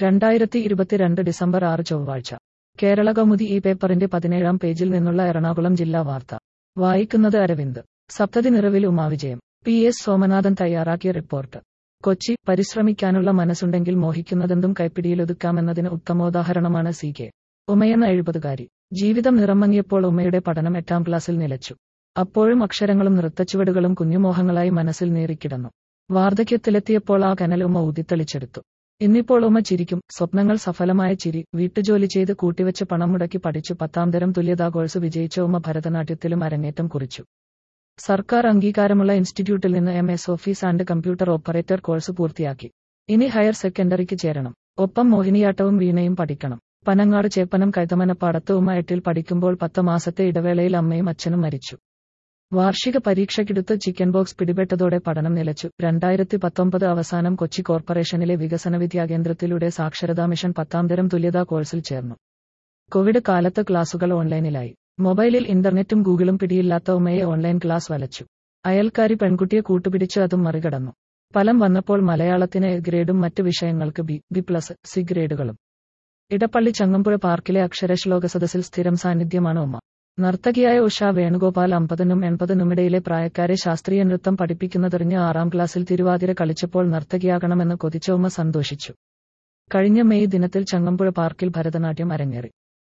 രണ്ടായിരത്തി ഇരുപത്തിരണ്ട് ഡിസംബർ ആറ് ചൊവ്വാഴ്ച കേരള കൗമുദി ഈ പേപ്പറിന്റെ പതിനേഴാം പേജിൽ നിന്നുള്ള എറണാകുളം ജില്ലാ വാർത്ത വായിക്കുന്നത് അരവിന്ദ് സപ്തതി നിറവിൽ ഉമാവിജയം പി എസ് സോമനാഥൻ തയ്യാറാക്കിയ റിപ്പോർട്ട് കൊച്ചി പരിശ്രമിക്കാനുള്ള മനസ്സുണ്ടെങ്കിൽ മോഹിക്കുന്നതെന്തും കൈപ്പിടിയിലൊതുക്കാമെന്നതിന് ഉത്തമോദാഹരണമാണ് സി കെ ഉമയെന്ന എഴുപതുകാരി ജീവിതം നിറമങ്ങിയപ്പോൾ ഉമ്മയുടെ പഠനം എട്ടാം ക്ലാസ്സിൽ നിലച്ചു അപ്പോഴും അക്ഷരങ്ങളും നൃത്തച്ചുവടുകളും കുഞ്ഞുമോഹങ്ങളായി മനസ്സിൽ നേറിക്കിടന്നു വാർദ്ധക്യത്തിലെത്തിയപ്പോൾ ആ കനൽ ഉമ്മ ഊതിത്തെളിച്ചെടുത്തു ഇന്നിപ്പോൾ ഉമ്മ ചിരിക്കും സ്വപ്നങ്ങൾ സഫലമായ ചിരി വീട്ടുജോലി ചെയ്ത് കൂട്ടിവെച്ച് പണം മുടക്കി പഠിച്ചു പത്താം തരം തുല്യതാ കോഴ്സ് വിജയിച്ച ഉമ്മ ഭരതനാട്യത്തിലും അരങ്ങേറ്റം കുറിച്ചു സർക്കാർ അംഗീകാരമുള്ള ഇൻസ്റ്റിറ്റ്യൂട്ടിൽ നിന്ന് M S office and computer operator course പൂർത്തിയാക്കി ഇനി ഹയർ സെക്കൻഡറിക്ക് ചേരണം ഒപ്പം മോഹിനിയാട്ടവും വീണയും പഠിക്കണം പനങ്ങാട് ചേപ്പനം കൈതമനപ്പാടത്ത് ഉമ്മ എട്ടിൽ പഠിക്കുമ്പോൾ പത്ത് മാസത്തെ ഇടവേളയിൽ അമ്മയും അച്ഛനും മരിച്ചു വാർഷിക പരീക്ഷയ്ക്കെടുത്ത് ചിക്കൻ ബോക്സ് പിടിപെട്ടതോടെ പഠനം നിലച്ചു രണ്ടായിരത്തി പത്തൊമ്പത് അവസാനം കൊച്ചി കോർപ്പറേഷനിലെ വികസന വിദ്യാകേന്ദ്രത്തിലൂടെ സാക്ഷരതാ മിഷൻ പത്താം തരം തുല്യതാ കോഴ്സിൽ ചേർന്നു കോവിഡ് കാലത്ത് ക്ലാസുകൾ ഓൺലൈനിലായി മൊബൈലിൽ ഇന്റർനെറ്റും ഗൂഗിളും പിടിയില്ലാത്ത ഉമ്മയെ ഓൺലൈൻ ക്ലാസ് വലച്ചു അയൽക്കാരി പെൺകുട്ടിയെ കൂട്ടുപിടിച്ച് അതും മറികടന്നു ഫലം വന്നപ്പോൾ മലയാളത്തിന് എ ഗ്രേഡും മറ്റ് വിഷയങ്ങൾക്ക് ബി ബി പ്ലസ് സി ഗ്രേഡുകളും ഇടപ്പള്ളി ചങ്ങമ്പുഴ പാർക്കിലെ അക്ഷരശ്ലോക സദസ്സിൽ സ്ഥിരം സാന്നിധ്യമാണ് ഉമ്മ നർത്തകിയായ ഉഷ വേണുഗോപാൽ അമ്പതിനും എൺപതിനുമിടയിലെ പ്രായക്കാരെ ശാസ്ത്രീയ നൃത്തം പഠിപ്പിക്കുന്നതെറിഞ്ഞ് ആറാം ക്ലാസ്സിൽ തിരുവാതിര കളിച്ചപ്പോൾ നർത്തകിയാകണമെന്ന് കൊതിച്ച ഉമ്മ സന്തോഷിച്ചു കഴിഞ്ഞ മെയ് ദിനത്തിൽ ചങ്ങമ്പുഴ പാർക്കിൽ ഭരതനാട്യം അരങ്ങേറി